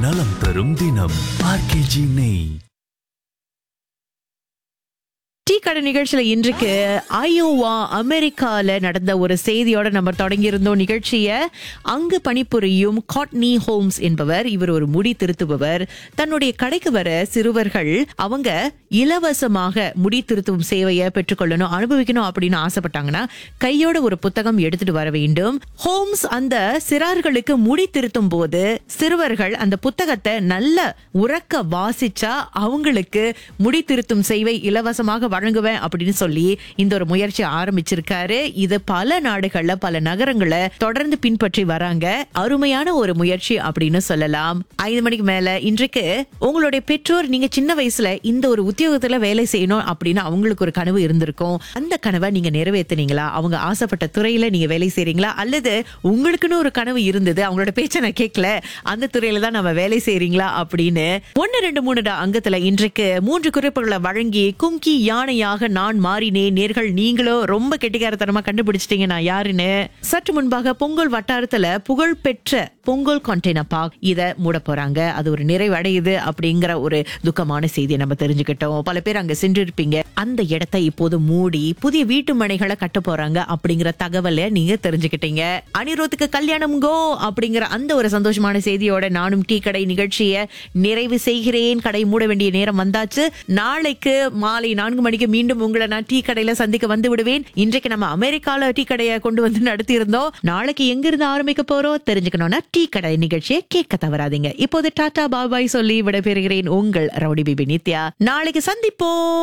நலம் தரும் தினம் ஆர்கேஜி நெய் டீ கடை நிகழ்ச்சியில இன்றைக்கு ஐயோவா அமெரிக்கால நடந்த ஒரு செய்தியோட நம்ம தொடங்கி இருந்தோம் நிகழ்ச்சிய அங்கு பணிபுரியும் காட்னி ஹோம்ஸ் என்பவர் இவர் ஒரு முடி திருத்துபவர் தன்னுடைய கடைக்கு வர சிறுவர்கள் அவங்க இலவசமாக முடி திருத்தும் சேவையை பெற்றுக்கொள்ளணும் அனுபவிக்கணும் அப்படின்னு ஆசைப்பட்டாங்கன்னா கையோட ஒரு புத்தகம் எடுத்துட்டு வர வேண்டும் ஹோம்ஸ் அந்த சிறார்களுக்கு முடி திருத்தும் போது சிறுவர்கள் அந்த புத்தகத்தை நல்ல உறக்க வாசிச்சா அவங்களுக்கு முடி திருத்தும் சேவை இலவசமாக வழங்குவேன் அப்படின்னு சொல்லி இந்த ஒரு முயற்சி ஆரம்பிச்சிருக்காரு இது பல நாடுகள்ல பல நகரங்கள தொடர்ந்து பின்பற்றி வராங்க அருமையான ஒரு முயற்சி அப்படின்னு சொல்லலாம் ஐந்து மணிக்கு மேல இன்றைக்கு உங்களுடைய பெற்றோர் நீங்க சின்ன வயசுல இந்த ஒரு உத்தியோகத்துல வேலை செய்யணும் அப்படின்னு அவங்களுக்கு ஒரு கனவு இருந்திருக்கும் அந்த கனவை நீங்க நிறைவேத்துனீங்களா அவங்க ஆசைப்பட்ட துறையில நீங்க வேலை செய்றீங்களா அல்லது உங்களுக்குன்னு ஒரு கனவு இருந்தது அவங்களோட பேச்ச நான் கேட்கல அந்த துறையில தான் நம்ம வேலை செய்றீங்களா அப்படின்னு ஒன்னு ரெண்டு மூணு டா அங்கத்துல இன்றைக்கு மூன்று குறிப்புகளை வழங்கி கும்கி யானையாக நான் மாறினேன் நேர்கள் நீங்களோ ரொம்ப கெட்டிக்காரத்தனமா கண்டுபிடிச்சிட்டீங்க நான் யாருன்னு சற்று முன்பாக பொங்கல் வட்டாரத்துல புகழ்பெற்ற பொங்கல் கண்டெய்னர் பார்க் இத மூட போறாங்க அது ஒரு நிறைவடையுது அப்படிங்கிற ஒரு துக்கமான செய்தியை நம்ம தெரிஞ்சுக்கிட்டோம் பல பேர் அங்க சென்று இருப்பீங்க அந்த இடத்தை இப்போது மூடி புதிய வீட்டு மனைகளை கட்ட போறாங்க அப்படிங்கிற தகவலை நீங்க தெரிஞ்சுக்கிட்டீங்க அனிருத்துக்கு கல்யாணம் கோ அப்படிங்கிற அந்த ஒரு சந்தோஷமான செய்தியோட நானும் டீ கடை நிகழ்ச்சியை நிறைவு செய்கிறேன் கடை மூட வேண்டிய நேரம் வந்தாச்சு நாளைக்கு மாலை நான்கு மணிக்கு மீண்டும் உங்களை நான் டீ கடையில சந்திக்க வந்து விடுவேன் இன்றைக்கு நம்ம அமெரிக்கால டீ கடையை கொண்டு வந்து நடத்தி இருந்தோம் நாளைக்கு எங்க இருந்து ஆரம்பிக்க போறோம் தெரிஞ்சுக்கணும்னா டீ கடை நிகழ்ச்சியை கேட்க தவறாதீங்க இப்போது டாடா பாபாய் சொல்லி விடைபெறுகிறேன் உங்கள் ரவுடி பிபி நித்யா நாளைக்கு சந்திப்போம்